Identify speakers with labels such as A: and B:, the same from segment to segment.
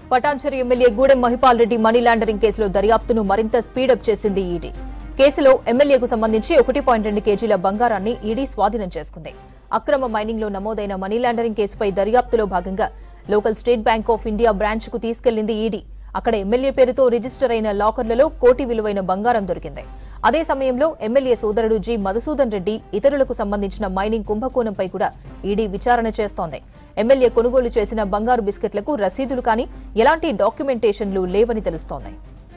A: Patancheru MLA Gudem Mahipal Reddy money laundering కేసులో దర్యాప్తును మరింత స్పీడప్ చేసింది ఈడీ కేసులో ఎమ్మెల్యేకు సంబంధించి ఒకటి పాయింట్ రెండు కేజీల బంగారాన్ని ఈడీ స్వాధీనం చేసుకుంది అక్రమ మైనింగ్ లో నమోదైన మనీ లాండరింగ్ కేసుపై దర్యాప్తులో భాగంగా local State Bank of India branch కు తీసుకెళ్లింది ఈడీ అక్కడ ఎమ్మెల్యే పేరుతో రిజిస్టర్ అయిన లాకర్లలో కోటి విలువైన బంగారం దొరికింది అదే సమయంలో ఎమ్మెల్యే సోదరుడు జి మధుసూదన్ రెడ్డి ఇతరులకు సంబంధించిన మైనింగ్ కుంభకోణంపై కూడా ఈడీ విచారణ చేస్తోంది ఎమ్మెల్యే కొనుగోలు చేసిన బంగారు బిస్కెట్లకు రసీదులు కానీ ఎలాంటి డాక్యుమెంటేషన్లు లేవని తెలుస్తోంది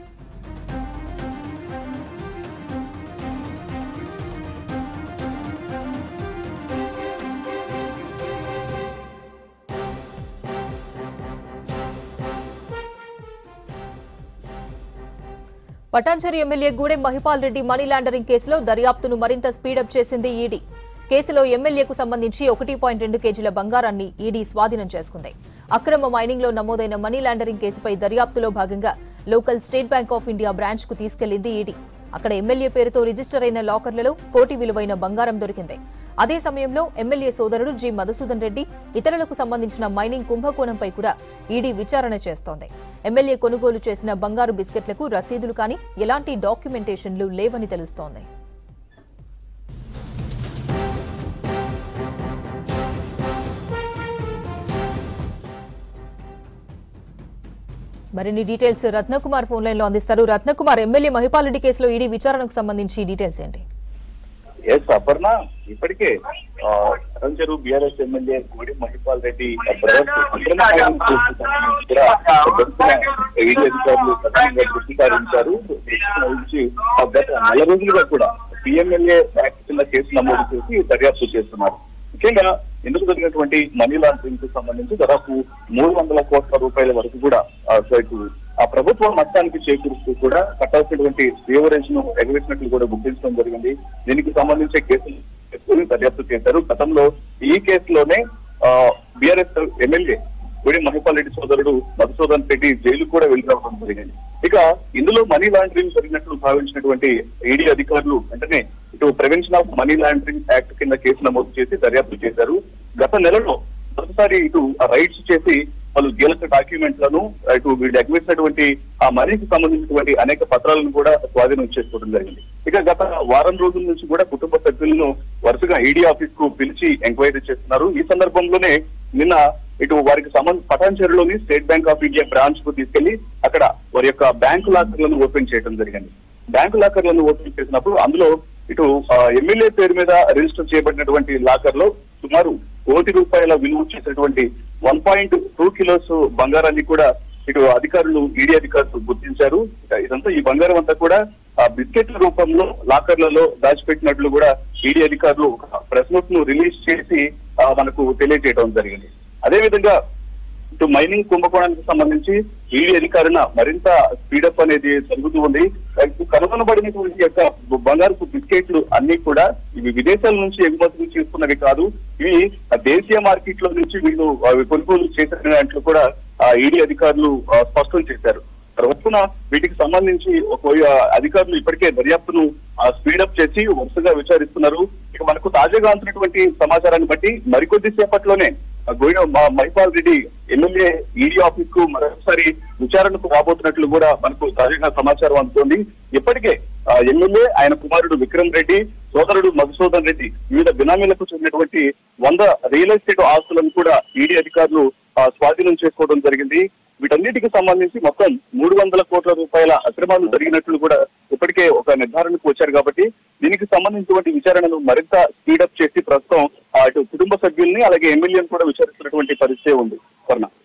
A: Patancheru MLA Gudem Mahipal Reddy money laundering కేసులో దర్యాప్తును మరింత స్పీడప్ చేసింది ఈడీ కేసులో ఎమ్మెల్యేకు సంబంధించి ఒకటి పాయింట్ రెండు కేజీల బంగారాన్ని ఈడీ స్వాధీనం చేసుకుంది అక్రమ మైనింగ్ లో నమోదైన మనీ లాండరింగ్ కేసుపై దర్యాప్తులో భాగంగా local State Bank of India branch కు తీసుకెళ్లింది ఈడీ అక్కడ ఎమ్మెల్యే పేరుతో రిజిస్టర్ అయిన లాకర్లలో కోటి విలువైన బంగారం దొరికింది అదే సమయంలో ఎమ్మెల్యే సోదరుడు జి మధుసూదన్ రెడ్డి ఇతరులకు సంబంధించిన మైనింగ్ కుంభకోణంపై కూడా ఈడీ విచారణ చేస్తోంది ఎమ్మెల్యే కొనుగోలు చేసిన బంగారు బిస్కెట్లకు రసీదులు కానీ ఎలాంటి డాక్యుమెంటేషన్లు లేవని తెలుస్తోంది మరిన్ని డీటెయిల్స్ రత్నకుమార్ ఫోన్ లైన్ లో అందిస్తారు రత్నకుమార్ ఎమ్మెల్యే మహిపాల్ రెడ్డి కేసులో ఈడీ విచారణకు సంబంధించి డీటెయిల్స్ ఏంటి
B: ఎస్ అపర్ణ ఇప్పటికే పరంచెరు బీఆర్ఎస్ ఎమ్మెల్యే కోడి మహిపాల్ రెడ్డి బ్రదర్స్ అక్రమ మైనింగ్ కేసు సంబంధించి కూడా దొరికిన ఈడీ అధికారులు ప్రధానంగా దృష్టి సారించారు దృష్టి సారించి ఆ గత నెల రోజులుగా కూడా పిఎంఎల్ఏ యాక్ట్ కింద కేసు నమోదు చేసి దర్యాప్తు చేస్తున్నారు ముఖ్యంగా ఎందుకు జరిగినటువంటి మనీ లాండరింగ్ కు సంబంధించి దాదాపు మూడు వందల కోట్ల రూపాయల వరకు కూడా ఆ, సో ఇటు ఆ ప్రభుత్వం నష్టానికి చేకూరుస్తూ కూడా కట్టాల్సినటువంటి సేవరేజ్ ను ఎగవేసినట్లు కూడా గుర్తించడం జరిగింది దీనికి సంబంధించి కేసులు ఎక్కువగా దర్యాప్తు చేశారు గతంలో ఈ కేసులోనే బీఆర్ఎస్ ఎమ్మెల్యే గుడి మహిపాల్ రెడ్డి సోదరుడు మధుసూదన్ రెడ్డి జైలు కూడా వెళ్లి రావడం జరిగింది ఇక ఇందులో మనీ లాండరింగ్ జరిగినట్లు భావించినటువంటి ఈడీ అధికారులు వెంటనే ఇటు prevention of money laundering act కింద కేసు నమోదు చేసి దర్యాప్తు చేశారు గత నెలలో మొదటిసారి ఇటు రైట్స్ చేసి వాళ్ళు కీలక డాక్యుమెంట్లను ఇటు వీళ్ళు ఎగవేసినటువంటి ఆ మనీకి సంబంధించినటువంటి అనేక పత్రాలను కూడా స్వాధీనం చేసుకోవడం జరిగింది ఇక గత వారం రోజుల నుంచి కూడా కుటుంబ సభ్యులను వరుసగా ఈడీ ఆఫీస్ కు పిలిచి ఎంక్వైరీ చేస్తున్నారు ఈ సందర్భంలోనే నిన్న ఇటు వారికి సంబంధ పటాన్చేరులోని State Bank of India branch కు తీసుకెళ్లి అక్కడ వారి యొక్క బ్యాంకు లాకర్లను ఓపెన్ చేయడం జరిగింది బ్యాంకు లాకర్లను ఓపెన్ చేసినప్పుడు అందులో ఇటు ఆ, ఎమ్మెల్యే పేరు మీద రిజిస్టర్ చేయబడినటువంటి లాకర్ లో సుమారు కోటి రూపాయల విలువ చేసినటువంటి వన్ పాయింట్ టూ కిలోస్ బంగారాన్ని కూడా ఇటు అధికారులు ఈడీ అధికారులు గుర్తించారు ఇక ఇదంతా ఈ బంగారం అంతా కూడా ఆ బిస్కెట్ల రూపంలో లాకర్లలో దాచిపెట్టినట్లు కూడా ఈడీ అధికారులు ఒక ప్రెస్ నోట్ ను రిలీజ్ చేసి ఆ, మనకు తెలియజేయడం జరిగింది అదే విధంగా ఇటు మైనింగ్ కుంభకోణానికి సంబంధించి ఈడీ అధికారుల మరింత స్పీడప్ అనేది జరుగుతూ ఉంది ఇప్పుడు కనుగొనబడినటువంటి యొక్క బంగారపు బిస్కెట్లు అన్ని కూడా ఇవి విదేశాల నుంచి ఎగుమతి చేసుకున్నవి కాదు ఇవి ఆ దేశీయ మార్కెట్ లో నుంచి వీళ్ళు అవి కొనుగోలు చేసినట్లు కూడా ఆ ఈడీ అధికారులు ఆ, స్పష్టం చేశారు ప్రభుత్వం వీటికి సంబంధించి ఒక ఆ, అధికారులు ఇప్పటికే దర్యాప్తును స్పీడప్ చేసి వరుసగా విచారిస్తున్నారు ఇక మనకు తాజాగా అందుతున్నటువంటి సమాచారాన్ని బట్టి మరికొద్ది సేపట్లోనే ఆ, గోయిన మ- Mahipal Reddy MLA ED office కు మరొకసారి విచారణకు రాబోతున్నట్లు కూడా మనకు తాజాగా సమాచారం అందుతోంది ఇప్పటికే ఆ, ఎమ్మెల్యే ఆయన కుమారుడు విక్రమ్ రెడ్డి సోదరుడు మధుసూదన్ రెడ్డి వివిధ బినామీలకు చెందినటువంటి వంద రియల్ ఎస్టేట్ ఆస్తులను కూడా ఈడీ అధికారులు ఆ, స్వాధీనం చేసుకోవడం జరిగింది వీటన్నిటికి సంబంధించి మొత్తం మూడు వందల కోట్ల రూపాయల అక్రమాలు జరిగినట్లు కూడా ఇప్పటికే ఒక నిర్ధారణకు వచ్చారు కాబట్టి దీనికి సంబంధించినటువంటి విచారణను మరింత స్పీడప్ చేసి ప్రస్తుతం ఆ, ఇటు కుటుంబ సభ్యుల్ని అలాగే ఎమ్మెల్యేని కూడా విచారిస్తున్నటువంటి పరిస్థితి ఉంది స్వర్ణ